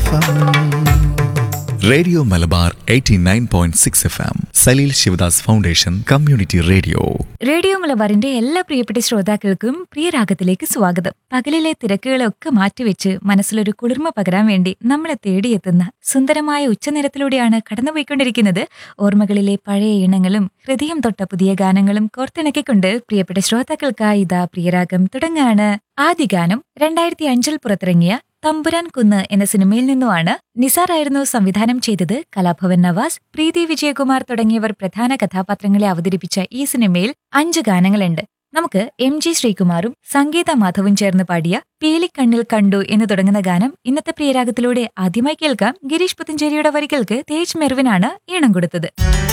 M radio Malabar 89.6 F M Saleel Sivadas foundation community radio radio മലബാറിന്റെ എല്ലാ പ്രിയപ്പെട്ട ശ്രോതാക്കൾക്കും പ്രിയരാഗത്തിലേക്ക് സ്വാഗതം പകലിലെ തിരക്കുകളൊക്കെ മാറ്റിവെച്ച് മനസ്സിലൊരു കുളിർമ പകരാൻ വേണ്ടി നമ്മളെ തേടിയെത്തുന്ന സുന്ദരമായ ഉച്ചനിരത്തിലൂടെയാണ് കടന്നുപോയിക്കൊണ്ടിരിക്കുന്നത് ഓർമ്മകളിലെ പഴയ ഇണങ്ങളും ഹൃദയം തൊട്ട പുതിയ ഗാനങ്ങളും കോർത്തിണക്കിക്കൊണ്ട് പ്രിയപ്പെട്ട ശ്രോതാക്കൾക്കായി ഇതാ പ്രിയരാഗം തുടങ്ങാണ് ആദ്യ ഗാനം രണ്ടായിരത്തി അഞ്ചിൽ പുറത്തിറങ്ങിയ തമ്പുരാൻ കുന്ന് എന്ന സിനിമയിൽ നിന്നുമാണ് നിസാർ ആയിരുന്നു സംവിധാനം ചെയ്തത് കലാഭവൻ നവാസ് പ്രീതി വിജയകുമാർ തുടങ്ങിയവർ പ്രധാന കഥാപാത്രങ്ങളെ അവതരിപ്പിച്ച ഈ സിനിമയിൽ അഞ്ച് ഗാനങ്ങളുണ്ട് നമുക്ക് എം ജി ശ്രീകുമാറും സംഗീത മാധവും ചേർന്ന് പാടിയ പീലിക്കണ്ണിൽ കണ്ടു എന്ന് തുടങ്ങുന്ന ഗാനം ഇന്നത്തെ പ്രിയരാഗത്തിലൂടെ ആദ്യമായി കേൾക്കാം ഗിരീഷ് പുത്തഞ്ചേരിയുടെ വരികൾക്ക് തേജ് മെർവിനാണ് ഈണം കൊടുത്തത്